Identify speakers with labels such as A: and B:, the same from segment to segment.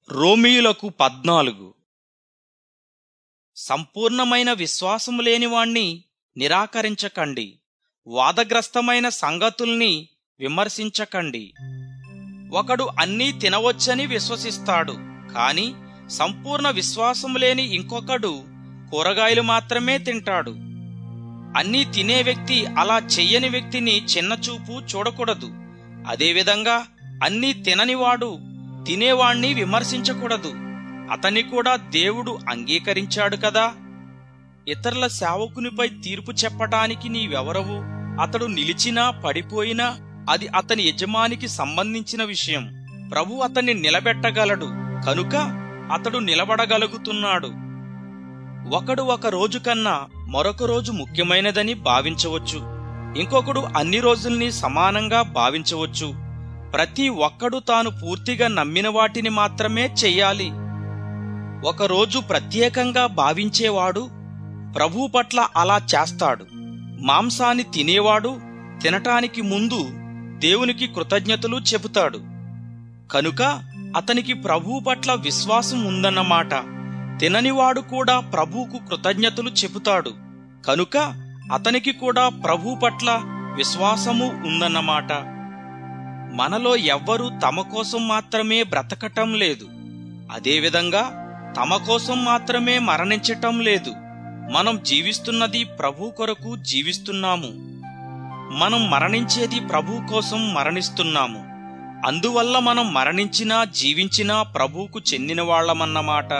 A: రోమీయులకు పద్నాలుగు సంపూర్ణమైన విశ్వాసము లేనివాణ్ణి నిరాకరించకండి వాదగ్రస్తమైన సంగతుల్ని విమర్శించకండి ఒకడు అన్నీ తినవచ్చని విశ్వసిస్తాడు కాని సంపూర్ణ విశ్వాసము లేని ఇంకొకడు కూరగాయలు మాత్రమే తింటాడు అన్నీ తినే వ్యక్తి అలా చెయ్యని వ్యక్తిని చిన్నచూపు చూడకూడదు అదేవిధంగా అన్నీ తిననివాడు తినేవాణ్ణి విమర్శించకూడదు అతన్ని కూడా దేవుడు అంగీకరించాడు కదా ఇతరుల సేవకునిపై తీర్పు చెప్పటానికి నీవెవరవు అతడు నిలిచినా పడిపోయినా అది అతని యజమానికి సంబంధించిన విషయం ప్రభు అతన్ని నిలబెట్టగలడు కనుక అతడు నిలబడగలుగుతున్నాడు ఒకడు ఒక రోజు కన్నా మరొక రోజు ముఖ్యమైనదని భావించవచ్చు ఇంకొకడు అన్ని రోజుల్ని సమానంగా భావించవచ్చు ప్రతి ఒక్కడు తాను పూర్తిగా నమ్మిన వాటిని మాత్రమే చెయ్యాలి ఒకరోజు ప్రత్యేకంగా భావించేవాడు ప్రభు పట్ల అలా చేస్తాడు మాంసాన్ని తినేవాడు తినటానికి ముందు దేవునికి కృతజ్ఞతలు చెబుతాడు కనుక అతనికి ప్రభు పట్ల విశ్వాసం ఉందన్నమాట తిననివాడు కూడా ప్రభువుకు కృతజ్ఞతలు చెబుతాడు కనుక అతనికి కూడా ప్రభు పట్ల విశ్వాసము ఉందన్నమాట మనలో ఎవ్వరూ తమ కోసం మాత్రమే బ్రతకటం లేదు అదేవిధంగా తమ కోసం మాత్రమే మరణించటం లేదు మనం జీవిస్తున్నది ప్రభు కొరకు జీవిస్తున్నాము మనం మరణించేది ప్రభు కోసం మరణిస్తున్నాము అందువల్ల మనం మరణించినా జీవించినా ప్రభువుకు చెందిన వాళ్ళమన్నమాట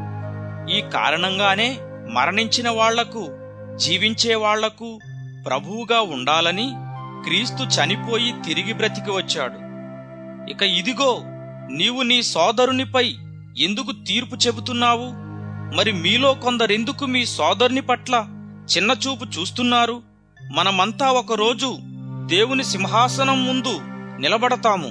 A: ఈ కారణంగానే మరణించిన వాళ్లకు జీవించే వాళ్లకు ప్రభువుగా ఉండాలని క్రీస్తు చనిపోయి తిరిగి బ్రతికి వచ్చాడు ఇక ఇదిగో నీవు నీ సోదరునిపై ఎందుకు తీర్పు చెబుతున్నావు మరి మీలో కొందరెందుకు మీ సోదరుని పట్ల చిన్నచూపు చూస్తున్నారు మనమంతా ఒకరోజు దేవుని సింహాసనం ముందు నిలబడతాము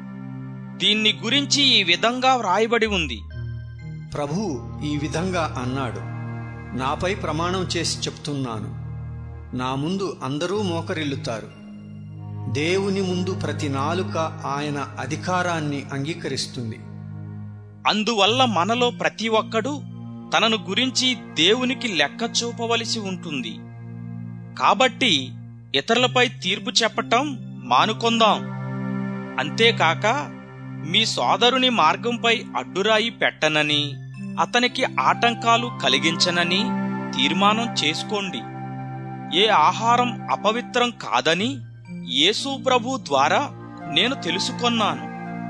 A: దీన్ని గురించి ఈ విధంగా వ్రాయబడి ఉంది
B: ప్రభువు ఈ విధంగా అన్నాడు నాపై ప్రమాణం చేసి చెప్తున్నాను నా ముందు అందరూ మోకరిల్లుతారు దేవుని ముందు ప్రతి నాలుక ఆయన అధికారాన్ని అంగీకరిస్తుంది
A: అందువల్ల మనలో ప్రతి ఒక్కడు తనను గురించి దేవునికి లెక్క చూపవలసి ఉంటుంది కాబట్టి ఇతరులపై తీర్పు చెప్పటం మానుకొందాం అంతేకాక మీ సోదరుని మార్గంపై అడ్డురాయి పెట్టనని అతనికి ఆటంకాలు కలిగించనని తీర్మానం చేసుకోండి ఏ ఆహారం అపవిత్రం కాదని యేసు ప్రభు ద్వారా నేను తెలుసుకొన్నాను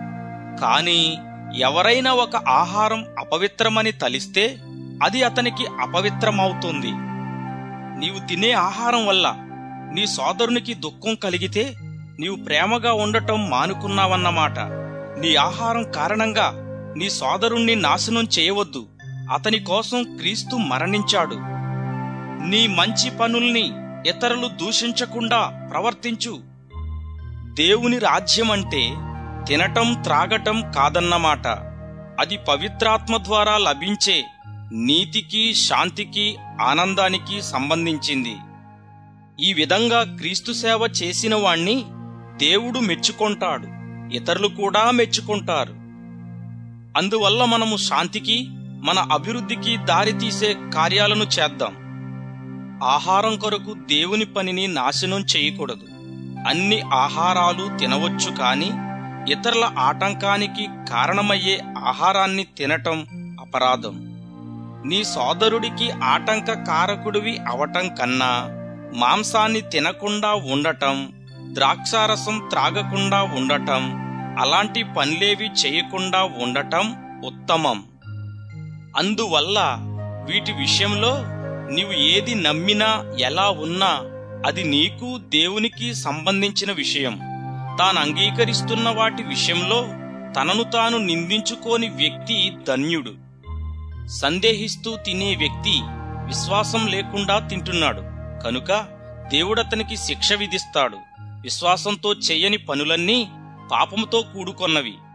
A: కాని ఎవరైనా ఒక ఆహారం అపవిత్రమని తలిస్తే అది అతనికి అపవిత్రమవుతుంది నీవు తినే ఆహారం వల్ల నీ సోదరునికి దుఃఖం కలిగితే నీవు ప్రేమగా ఉండటం మానుకున్నావన్నమాట నీ ఆహారం కారణంగా నీ సోదరుణ్ణి నాశనం చేయవద్దు అతని కోసం క్రీస్తు మరణించాడు నీ మంచి పనుల్ని ఇతరులు దూషించకుండా ప్రవర్తించు దేవుని రాజ్యం అంటే తినటం త్రాగటం కాదన్నమాట అది పవిత్రాత్మ ద్వారా లభించే నీతికి శాంతికి ఆనందానికి సంబంధించింది ఈ విధంగా క్రీస్తు సేవ చేసిన వాణ్ణి దేవుడు మెచ్చుకొంటాడు ఇతరులు కూడా మెచ్చుకుంటారు అందువల్ల మనము శాంతికి మన అభివృద్ధికి దారితీసే కార్యాలను చేద్దాం ఆహారం కొరకు దేవుని పనిని నాశనం చేయకూడదు అన్ని ఆహారాలు తినవచ్చు కాని ఇతరుల ఆటంకానికి కారణమయ్యే ఆహారాన్ని తినటం అపరాధం నీ సోదరుడికి ఆటంక కారకుడివి అవటం కన్నా మాంసాన్ని తినకుండా ఉండటం ద్రాక్షారసం త్రాగకుండా ఉండటం అలాంటి పనులేవి చేయకుండా ఉండటం ఉత్తమం అందువల్ల వీటి విషయంలో నీవు ఏది నమ్మినా ఎలా ఉన్నా అది నీకు దేవునికి సంబంధించిన విషయం తాను అంగీకరిస్తున్న వాటి విషయంలో తనను తాను నిందించుకోని వ్యక్తి ధన్యుడు సందేహిస్తూ తినే వ్యక్తి విశ్వాసం లేకుండా తింటున్నాడు కనుక దేవుడతనికి శిక్ష విధిస్తాడు విశ్వాసంతో చెయ్యని పనులన్నీ పాపముతో కూడుకొన్నవి